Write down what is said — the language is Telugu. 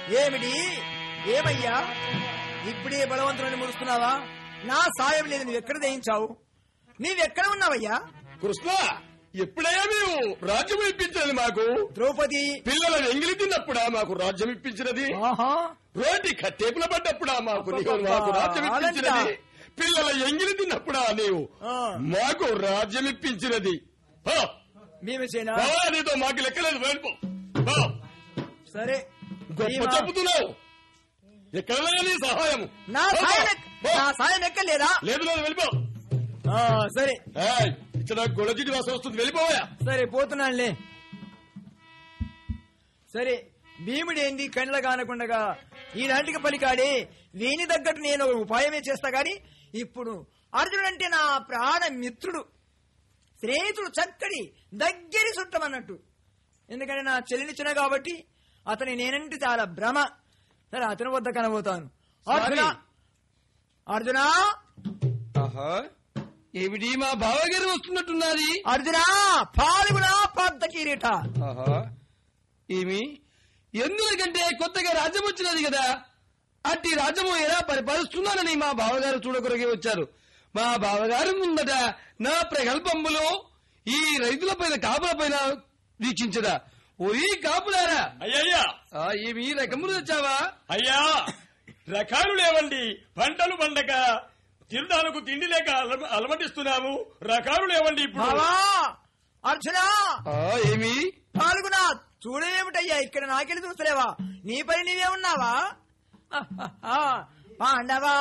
ఏమిటి ఏమయ్యా ఇప్పుడే బలవంతులని మురుస్తున్నావా నా సాయం లేదు నువ్వెక్కడ దయించావు నీవెక్కడ ఉన్నావయ్యా కృష్ణ ఎప్పుడైనా మేము రాజ్యం ఇప్పించినది మాకు ద్రౌపది పిల్లలను ఎంగిలి తిన్నప్పుడా మాకు రాజ్యం ఇప్పించినది ఆహా రోటి కట్టేపుల పడ్డప్పుడా మాకు నీవు అబ్బబ్బా, మాకు రాజ్యం ఇప్పించినది అలాంటా? పిల్లల ఎంగిలి తిన్నప్పుడా నీవు ఆ. మాకు రాజ్యం ఇప్పించినది హో, భీమసేన బావా, నీతో మాకు లెక్కలేదు వెళ్ళిపో పో. సరే గొప్ప భీమా, చెబుతున్నావు ఎక్కడ నీ సహాయం నా పో, సాయం పో, ఎక్క- పో. నా సాయం ఎక్కలేదా లేదు లేదు వెళ్ళిపో ఆ, సరే ఏయ్, ఇక్కడ గొడజిటి వాసన వస్తుంది వెళ్ళిపోయా సరే పోతున్నానులే సరే భీముడేంది కండ్ల కానకుండగా ఈనాటికి పలికాడే వీని తగ్గట్టు నేను ఒక ఉపాయమే చేస్తా గాని ఇప్పుడు అర్జునుడంటే నా ప్రాణ మిత్రుడు స్నేహితుడు చక్కడి దగ్గరి చుట్టమన్నట్టు ఎందుకంటే నా చెల్లినిచ్చిన కాబట్టి అతని నేనంటే చాలా భ్రమ సరే అతని వద్ద కనబోతాను అర్జున అర్జునా ఆహా ఏమిటి మా బావగారు వస్తున్నట్టున్నది అర్జునా పాల్గొనా పార్థ కిరీట ఆహా ఏమి ఎందుకంటే కొత్తగా రాజ్యం వచ్చినది కదా అట్టి రాజ్యము ఎలా పరిపాలిస్తున్నానని మా బావగారు చూడకొరగే వచ్చారు మా బావగారు ముందట నా ప్రగల్భములో ఈ రైతుల పైన కాపుల పైన వీక్షించదా ఓయి కాపులారా అయ్యయ్యా ఆ, ఏమి రకములు తెచ్చావా అయ్యా రకాలు లేవండి పంటలు పండగ తినడానికి తిండి లేక అలమ- అలమటిస్తున్నాము రకాలు లేవండి ఇప్పుడు బావా అర్జునా ఆ, ఏమి పాల్గొనా చూడేమిటయ్యా ఇక్కడ నాకెళ్ళి చూస్తలేవా నీ పని నీవే ఉన్నావా పాండవా